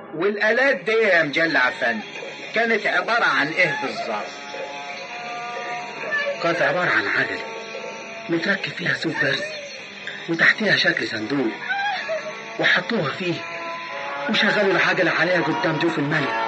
والآلات دي يا مجل عفندي كانت عبارة عن إيه بالظبط؟ كانت عبارة عن عجلة متركب فيها سوق برز وتحتها شكل صندوق وحطوها فيه وشغلوا العجلة عليها قدام جوف الملك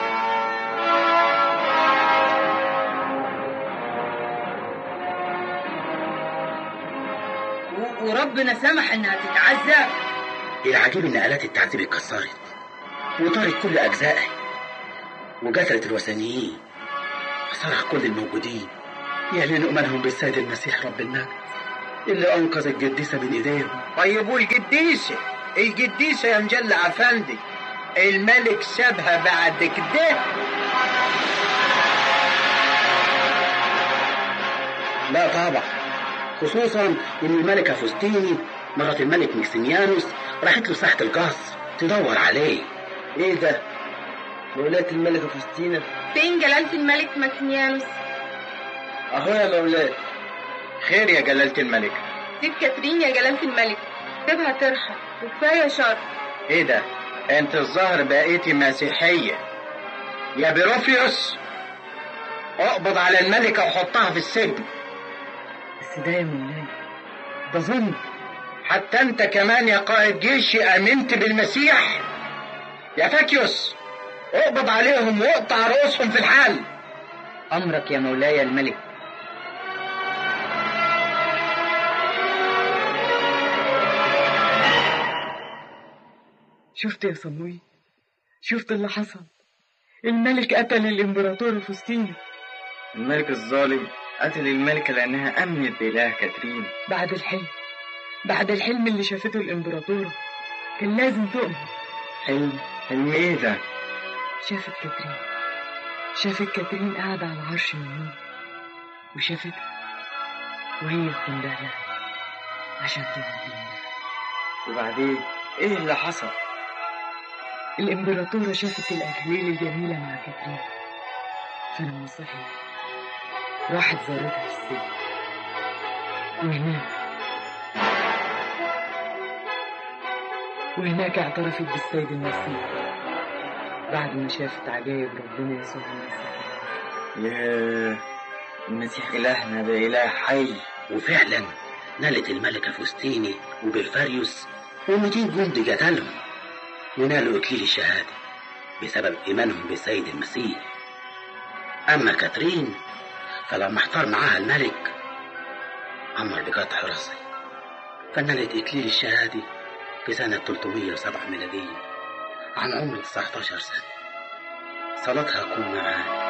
و- وربنا سمح انها تتعذب العجيب ان آلات التعذيب اتكسرت وطارت كل أجزائها وقتلت الوثنيين فصرخ كل الموجودين يعلنوا إيمانهم بالسيد المسيح رب المجد اللي أنقذ القديسة من إيديهم طيب والقديسة القديسة يا مجل عفندي الملك سابها بعد كده لا طبعا خصوصا ان الملكة فوستيني مرات الملك مكسيميانوس راحت له ساحة القصر تدور عليه ايه ده؟ مولاة الملكة فوستينا فين جلالة الملك ماكسيميانوس اهو يا مولاة خير يا جلالة الملك سيب كاترين يا جلالة الملك سيبها ترحل وكفاية شر ايه ده انت الظاهر بقيتي مسيحية يا بيروفيوس اقبض على الملكة وحطها في السجن بس ده يا مولاي ده ظلم حتى انت كمان يا قائد جيش امنت بالمسيح يا فاكيوس اقبض عليهم واقطع رؤوسهم في الحال امرك يا مولاي الملك شفت يا صموي شفت اللي حصل الملك قتل الامبراطورة فوستينا الملك الظالم قتل الملكة لأنها أمنت بإله كاترين بعد الحلم بعد الحلم اللي شافته الامبراطورة كان لازم تؤمن حلم حلم إيه ده؟ شافت كاترين شافت كاترين قاعدة على عرش من نور وشافتها وهي بتنده لها عشان تقعد جنبها وبعدين إيه اللي حصل؟ الإمبراطورة شافت الأكليل الجميلة مع كاترين فلما صحيت راحت زارتها في السجن وهناك وهناك اعترفت بالسيد المسيح بعد ما شافت عجائب ربنا يسوع المسيح ياه المسيح إلهنا ده إله حي وفعلا نالت الملكة فوستيني وبرفاريوس و200 جندي قتلهم ونالوا إكليل الشهادة بسبب إيمانهم بالسيد المسيح أما كاترين فلما احتار معاها الملك أمر بقطع راسه فنالت إكليل الشهادة في سنة 307 ميلادية عن عمر 19 سنة صلاتها تكون معانا